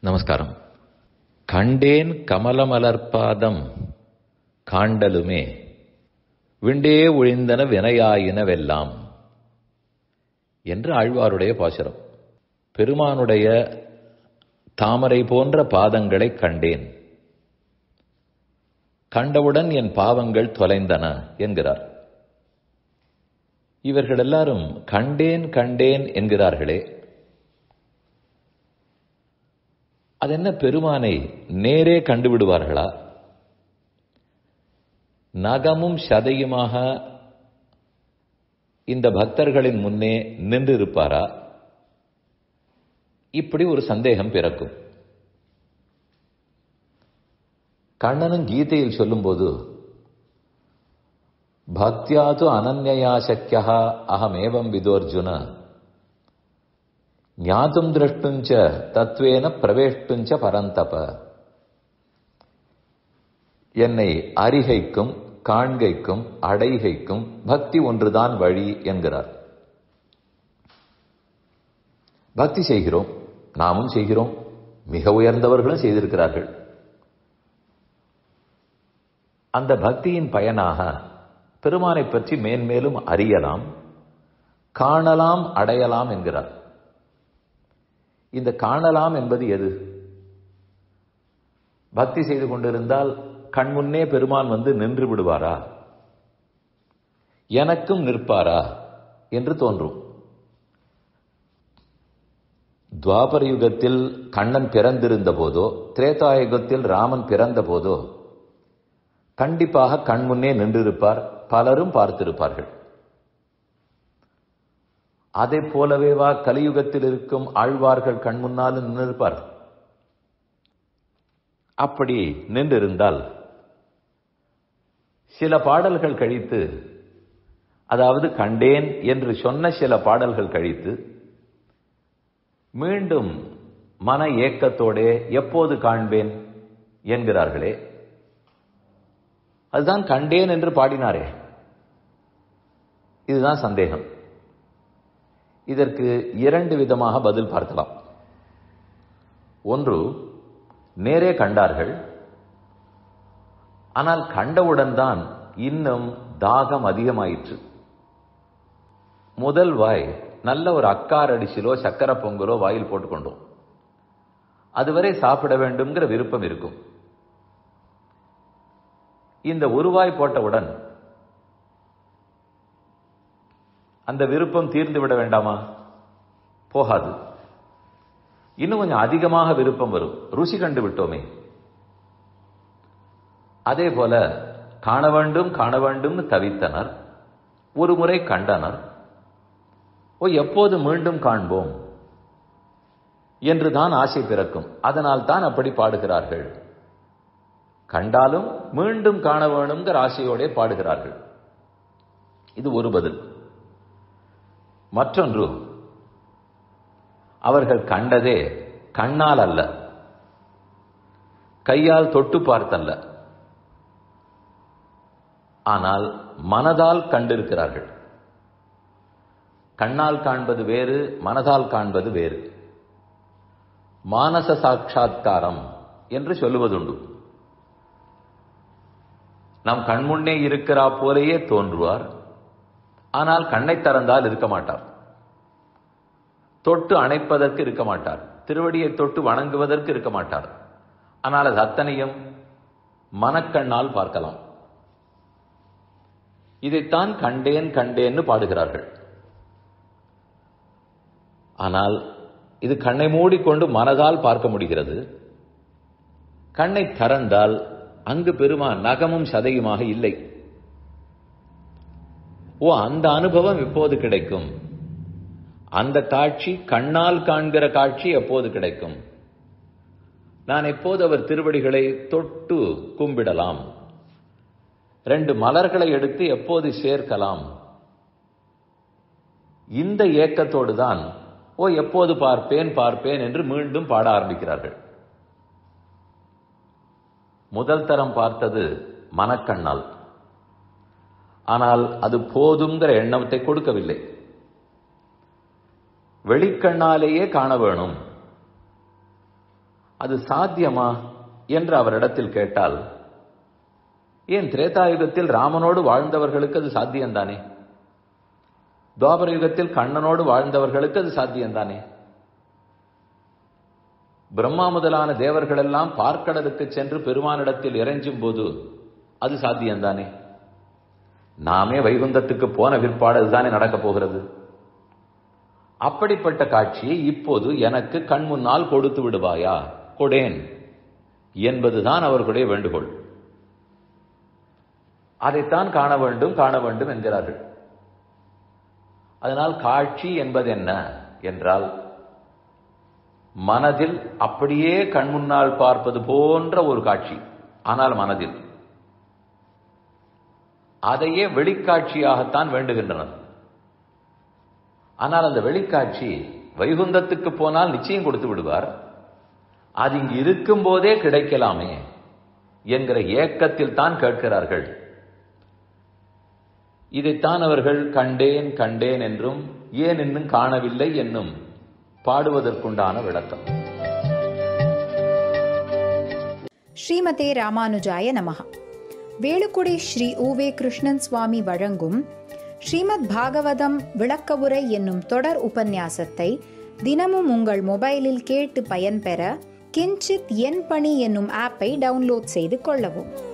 நமஸ்காரம் கண்டேன் கமலமலர்பாதம் காண்டலுமே விண்டே ஒழிந்தன வினையாயினவெல்லாம் என்று ஆழ்வாருடைய பாசுரம் பெருமானுடைய தாமரை போன்ற பாதங்களை கண்டேன் கண்டவுடன் என் பாவங்கள் தொலைந்தன என்கிறார் இவர்கள் எல்லாரும் கண்டேன் கண்டேன் என்கிறார்களே அது என்ன பெருமானை நேரே கண்டுவிடுவார்களா நகமும் சதையுமாக இந்த பக்தர்களின் முன்னே நின்றிருப்பாரா இப்படி ஒரு சந்தேகம் பிறக்கும் கண்ணனும் கீதையில் சொல்லும்போது பக்தியாது அனன்யா சக்கியா அகமேவம் விதோர்ஜுன ஞாத்தும் திரஷ்டுஞ்ச தத்வேன பிரவேஷ்டுஞ்ச பரந்தப என்னை அறிகைக்கும் காண்கைக்கும் அடைகைக்கும் பக்தி ஒன்றுதான் வழி என்கிறார் பக்தி செய்கிறோம் நாமும் செய்கிறோம் மிக உயர்ந்தவர்களும் செய்திருக்கிறார்கள் அந்த பக்தியின் பயனாக பெருமானை பற்றி மேன்மேலும் அறியலாம் காணலாம் அடையலாம் என்கிறார் இந்த காணலாம் என்பது எது பக்தி செய்து கொண்டிருந்தால் கண்முன்னே பெருமான் வந்து நின்று விடுவாரா எனக்கும் நிற்பாரா என்று தோன்றும் துவாபர யுகத்தில் கண்ணன் பிறந்திருந்த போதோ திரேதாயுகத்தில் ராமன் பிறந்த போதோ கண்டிப்பாக கண்முன்னே நின்றிருப்பார் பலரும் பார்த்திருப்பார்கள் அதை போலவேவா கலியுகத்தில் இருக்கும் ஆழ்வார்கள் கண் முன்னாலும் நின்றிருப்பார் அப்படி நின்றிருந்தால் சில பாடல்கள் கழித்து அதாவது கண்டேன் என்று சொன்ன சில பாடல்கள் கழித்து மீண்டும் மன ஏக்கத்தோடே எப்போது காண்பேன் என்கிறார்களே அதுதான் கண்டேன் என்று பாடினாரே இதுதான் சந்தேகம் இதற்கு இரண்டு விதமாக பதில் பார்க்கலாம் ஒன்று நேரே கண்டார்கள் ஆனால் கண்டவுடன் தான் இன்னும் தாகம் அதிகமாயிற்று முதல் வாய் நல்ல ஒரு அக்கார் அடிச்சிலோ சக்கரை பொங்கலோ வாயில் போட்டுக்கொண்டோம் அதுவரை சாப்பிட வேண்டும்ங்கிற விருப்பம் இருக்கும் இந்த உருவாய் போட்டவுடன் அந்த விருப்பம் தீர்ந்து விட வேண்டாமா போகாது இன்னும் கொஞ்சம் அதிகமாக விருப்பம் வரும் ருசி கண்டு விட்டோமே அதே போல காண வேண்டும் காண வேண்டும் தவித்தனர் ஒரு முறை கண்டனர் ஓ எப்போது மீண்டும் காண்போம் என்று தான் ஆசை பிறக்கும் அதனால் தான் அப்படி பாடுகிறார்கள் கண்டாலும் மீண்டும் காண வேணுங்கிற ஆசையோட பாடுகிறார்கள் இது ஒரு பதில் மற்றொன்று அவர்கள் கண்டதே கண்ணால் அல்ல கையால் தொட்டு பார்த்தல்ல ஆனால் மனதால் கண்டிருக்கிறார்கள் கண்ணால் காண்பது வேறு மனதால் காண்பது வேறு மானச சாட்சா்காரம் என்று சொல்லுவதுண்டு நம் கண்முன்னே இருக்கிறா போலேயே தோன்றுவார் ஆனால் கண்ணை திறந்தால் இருக்க மாட்டார் தொட்டு அணைப்பதற்கு இருக்க மாட்டார் திருவடியை தொட்டு வணங்குவதற்கு இருக்க மாட்டார் ஆனால் அது அத்தனையும் மனக்கண்ணால் பார்க்கலாம் இதைத்தான் கண்டேன் கண்டேன்னு பாடுகிறார்கள் ஆனால் இது கண்ணை மூடிக்கொண்டு மனதால் பார்க்க முடிகிறது கண்ணை திறந்தால் அங்கு பெருமான் நகமும் சதையுமாக இல்லை ஓ அந்த அனுபவம் எப்போது கிடைக்கும் அந்த காட்சி கண்ணால் காண்கிற காட்சி எப்போது கிடைக்கும் நான் எப்போது அவர் திருவடிகளை தொட்டு கும்பிடலாம் ரெண்டு மலர்களை எடுத்து எப்போது சேர்க்கலாம் இந்த ஏக்கத்தோடு தான் ஓ எப்போது பார்ப்பேன் பார்ப்பேன் என்று மீண்டும் பாட ஆரம்பிக்கிறார்கள் முதல் தரம் பார்த்தது மனக்கண்ணால் ஆனால் அது போதுங்கிற எண்ணத்தை கொடுக்கவில்லை வெளிக்கண்ணாலேயே காண வேணும் அது சாத்தியமா என்று அவரிடத்தில் கேட்டால் ஏன் திரேதாயுகத்தில் ராமனோடு வாழ்ந்தவர்களுக்கு அது சாத்தியம்தானே துவாபர யுகத்தில் கண்ணனோடு வாழ்ந்தவர்களுக்கு அது சாத்தியம்தானே பிரம்மா முதலான தேவர்கள் எல்லாம் பார்க்கடலுக்கு சென்று பெருமானிடத்தில் இறைஞ்சும் போது அது சாத்தியம்தானே நாமே வைகுந்தத்துக்கு போன பிற்பாடு அதுதானே நடக்கப் போகிறது அப்படிப்பட்ட காட்சியை இப்போது எனக்கு கண் முன்னால் கொடுத்து விடுவாயா கொடேன் என்பதுதான் அவர்களுடைய வேண்டுகோள் அதைத்தான் காண வேண்டும் காண வேண்டும் என்கிறார்கள் அதனால் காட்சி என்பது என்ன என்றால் மனதில் அப்படியே கண் முன்னால் பார்ப்பது போன்ற ஒரு காட்சி ஆனால் மனதில் அதையே வெளிக்காட்சியாகத்தான் வேண்டுகின்றனர் ஆனால் அந்த வெளிக்காட்சி வைகுந்தத்துக்கு போனால் நிச்சயம் கொடுத்து விடுவார் அது இங்கு இருக்கும் போதே கிடைக்கலாமே என்கிற ஏக்கத்தில் தான் கேட்கிறார்கள் இதைத்தான் அவர்கள் கண்டேன் கண்டேன் என்றும் ஏன் இன்னும் காணவில்லை என்னும் பாடுவதற்குண்டான விளக்கம் ஸ்ரீமதே ராமானுஜாய நமஹா வேலுக்குடி ஸ்ரீ உவே கிருஷ்ணன் சுவாமி வழங்கும் ஸ்ரீமத் பாகவதம் விளக்கவுரை என்னும் தொடர் உபன்யாசத்தை தினமும் உங்கள் மொபைலில் கேட்டு பயன்பெற கிஞ்சித் என் பணி என்னும் ஆப்பை டவுன்லோட் செய்து கொள்ளவும்